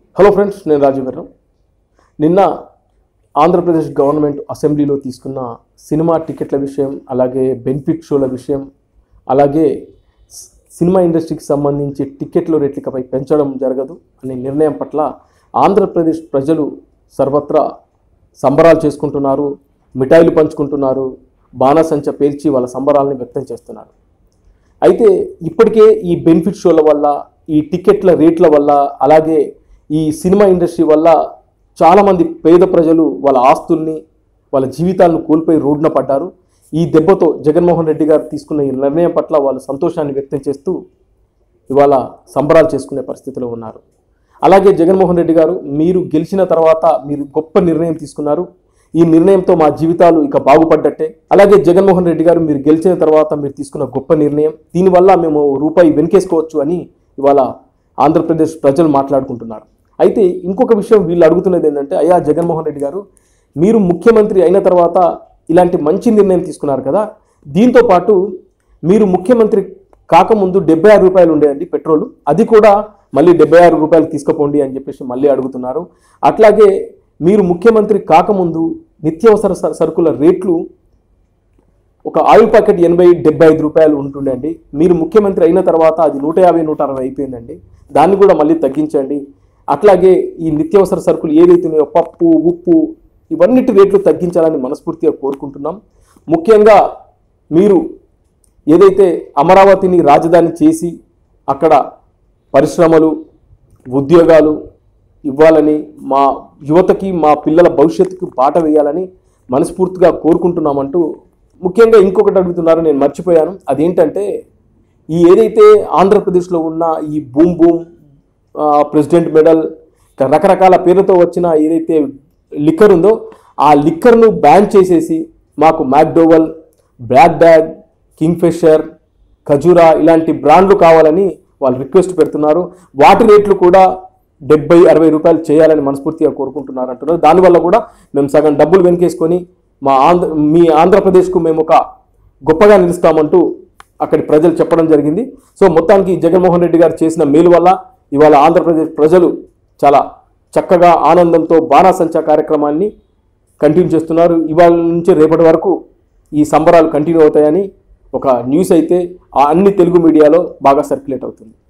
hello friends నేను రాజీవ్ గారు నిన్న ఆంధ్రప్రదేశ్ గవర్నమెంట్ అసెంబ్లీలో తీసుకున్న సినిమా టికెట్ల విషయం అలాగే బెనిఫిట్ షోల విషయం అలాగే స్- సినిమా ఇండస్ట్రీకి సంబంధించి టికెట్ల రేట్లపై పెంచడం జరగదు అనే నిర్ణయం పట్ల ఆంధ్రప్రదేశ్ ప్రజలు సర్వత్రా సంబరాలు చేసుకుంటున్నారు మిఠాయిలు పంచుకుంటున్నారు బాణసంచ పేల్చి వాళ్ళ సంబరాలను వ్యక్తం చేస్తున్నారు అయితే ఇప్పటికే ఈ బెనిఫిట్ షోల వల్ల ఈ టికెట్ల రేట్ల వల్ల అలాగే ఈ సినిమా ఇండస్ట్రీ వల్ల చాలామంది పేద ప్రజలు వాళ్ళ ఆస్తుల్ని వాళ్ళ జీవితాలను కోల్పోయి రోడ్డున పడ్డారు ఈ దెబ్బతో జగన్మోహన్ రెడ్డి గారు తీసుకున్న ఈ నిర్ణయం పట్ల వాళ్ళు సంతోషాన్ని వ్యక్తం చేస్తూ ఇవాళ సంబరాలు చేసుకునే పరిస్థితిలో ఉన్నారు అలాగే జగన్మోహన్ రెడ్డి గారు మీరు గెలిచిన తర్వాత మీరు గొప్ప నిర్ణయం తీసుకున్నారు ఈ నిర్ణయంతో మా జీవితాలు ఇక బాగుపడ్డట్టే అలాగే జగన్మోహన్ రెడ్డి గారు మీరు గెలిచిన తర్వాత మీరు తీసుకున్న గొప్ప నిర్ణయం దీనివల్ల మేము రూపాయి వెనకేసుకోవచ్చు అని ఇవాళ ఆంధ్రప్రదేశ్ ప్రజలు మాట్లాడుకుంటున్నారు అయితే ఇంకొక విషయం వీళ్ళు అడుగుతున్నది ఏంటంటే అయ్యా జగన్మోహన్ రెడ్డి గారు మీరు ముఖ్యమంత్రి అయిన తర్వాత ఇలాంటి మంచి నిర్ణయం తీసుకున్నారు కదా దీంతో పాటు మీరు ముఖ్యమంత్రి కాకముందు డెబ్బై ఆరు రూపాయలు ఉండేదండి పెట్రోల్ అది కూడా మళ్ళీ డెబ్బై ఆరు రూపాయలు తీసుకుపోండి అని చెప్పేసి మళ్ళీ అడుగుతున్నారు అట్లాగే మీరు ముఖ్యమంత్రి కాకముందు నిత్యావసర స- సరుకుల రేట్లు ఒక ఆయిల్ ప్యాకెట్ ఎనభై డెబ్బై ఐదు రూపాయలు ఉంటుండే అండి మీరు ముఖ్యమంత్రి అయిన తర్వాత అది నూట యాభై నూట అరవై అయిపోయిందండి దాన్ని కూడా మళ్ళీ తగ్గించండి అట్లాగే ఈ నిత్యావసర సరుకులు ఏదైతున్నాయో పప్పు ఉప్పు ఇవన్నిటి రేట్లు తగ్గించాలని మనస్ఫూర్తిగా కోరుకుంటున్నాం ముఖ్యంగా మీరు ఏదైతే అమరావతిని రాజధాని చేసి అక్కడ పరిశ్రమలు ఉద్యోగాలు ఇవ్వాలని మా యువతకి మా పిల్లల భవిష్యత్తుకు బాట వేయాలని మనస్ఫూర్తిగా కోరుకుంటున్నామంటూ ముఖ్యంగా ఇంకొకటి అడుగుతున్నారు నేను మర్చిపోయాను అదేంటంటే ఈ ఏదైతే ఆంధ్రప్రదేశ్లో ఉన్న ఈ బూమ్ బూమ్ ఆ, ప్రెసిడెంట్ మెడల్ ఇట్లా రకరకాల పేర్లతో వచ్చిన ఏదైతే లిక్కర్ ఉందో ఆ లిక్కర్ను బ్యాన్ చేసేసి మాకు McDowell black bag Kingfisher ఖజూరా ఇలాంటి బ్రాండ్లు కావాలని వాళ్ళు రిక్వెస్ట్ పెడుతున్నారు వాటి రేట్లు కూడా డెబ్బై అరవై రూపాయలు చేయాలని మనస్ఫూర్తిగా కోరుకుంటున్నారు అంటున్నారు దానివల్ల కూడా మేము సగం డబ్బులు వెనకేసుకొని మా ఆంధ్ర మీ ఆంధ్రప్రదేశ్కు మేము ఒక గొప్పగా నిలుస్తామంటూ అక్కడి ప్రజలు చెప్పడం జరిగింది సో మొత్తానికి జగన్మోహన్ రెడ్డి గారు చేసిన మేలు వల్ల ఇవాళ ఆంధ్రప్రదేశ్ ప్రజలు చాలా చక్కగా ఆనందంతో బాణాసంచా కార్యక్రమాన్ని కంటిన్యూ చేస్తున్నారు ఇవాళ నుంచి రేపటి వరకు ఈ సంబరాలు కంటిన్యూ అవుతాయని ఒక న్యూస్ అయితే ఆ అన్ని తెలుగు మీడియాలో బాగా సర్క్యులేట్ అవుతుంది